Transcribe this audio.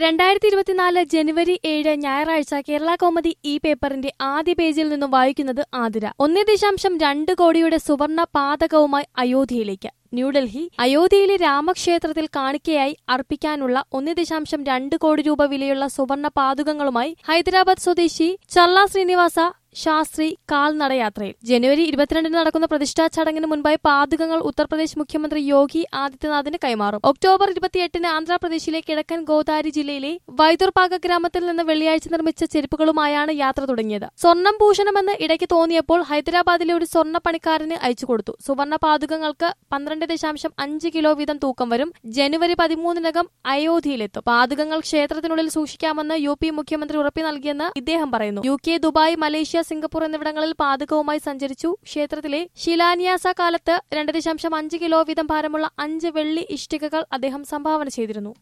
രണ്ടായിരത്തി ഇരുപത്തിനാല് ജനുവരി ഏഴ് ഞായറാഴ്ച കേരള കോമഡി ഈ പേപ്പറിന്റെ ആദ്യ പേജിൽ നിന്നും വായിക്കുന്നത് ആതിര ഒന്നേ ദശാംശം രണ്ട് കോടിയുടെ സുവർണ പാതകവുമായി അയോധ്യയിലേക്ക് ന്യൂഡൽഹി അയോധ്യയിലെ രാമക്ഷേത്രത്തിൽ കാണിക്കയായി അർപ്പിക്കാനുള്ള ഒന്നേ ദശാംശം രണ്ട് കോടി രൂപ വിലയുള്ള സുവർണ പാതുകങ്ങളുമായി ഹൈദരാബാദ് സ്വദേശി ചള്ള ശ്രീനിവാസ ശാസ്ത്രി കാൽനടയാത്രയിൽ ജനുവരി ഇരുപത്തിരണ്ടിന് നടക്കുന്ന പ്രതിഷ്ഠാ ചടങ്ങിന് മുൻപായി പാതുകങ്ങൾ ഉത്തർപ്രദേശ് മുഖ്യമന്ത്രി യോഗി ആദിത്യനാഥിന് കൈമാറും ഒക്ടോബർ ഇരുപത്തിയെട്ടിന് ആന്ധ്രാപ്രദേശിലെ കിഴക്കൻ ഗോദാരി ജില്ലയിലെ വൈദുർപാക ഗ്രാമത്തിൽ നിന്ന് വെള്ളിയാഴ്ച നിർമ്മിച്ച ചെരുപ്പുകളുമായാണ് യാത്ര തുടങ്ങിയത് സ്വർണം ഭൂഷണമെന്ന് ഇടയ്ക്ക് തോന്നിയപ്പോൾ ഹൈദരാബാദിലെ ഒരു സ്വർണ്ണ പണിക്കാരന് അയച്ചു കൊടുത്തു സുവർണ പാതുകങ്ങൾക്ക് പന്ത്രണ്ട് ദശാംശം അഞ്ച് കിലോ വീതം തൂക്കം വരും ജനുവരി പതിമൂന്നിനകം അയോധ്യയിലെത്തും പാതുകങ്ങൾ ക്ഷേത്രത്തിനുള്ളിൽ സൂക്ഷിക്കാമെന്ന് യു പി മുഖ്യമന്ത്രി ഉറപ്പു നൽകിയെന്ന് ഇദ്ദേഹം പറയുന്നു U K Dubai Malaysia Singapore എന്നിവിടങ്ങളിൽ പാതകവുമായി സഞ്ചരിച്ചു ക്ഷേത്രത്തിലെ ശിലാന്യാസ കാലത്ത് രണ്ട് ദശാംശം അഞ്ച് കിലോ വീതം ഭാരമുള്ള അഞ്ച് വെള്ളി ഇഷ്ടികകൾ അദ്ദേഹം സംഭാവന ചെയ്തിരുന്നു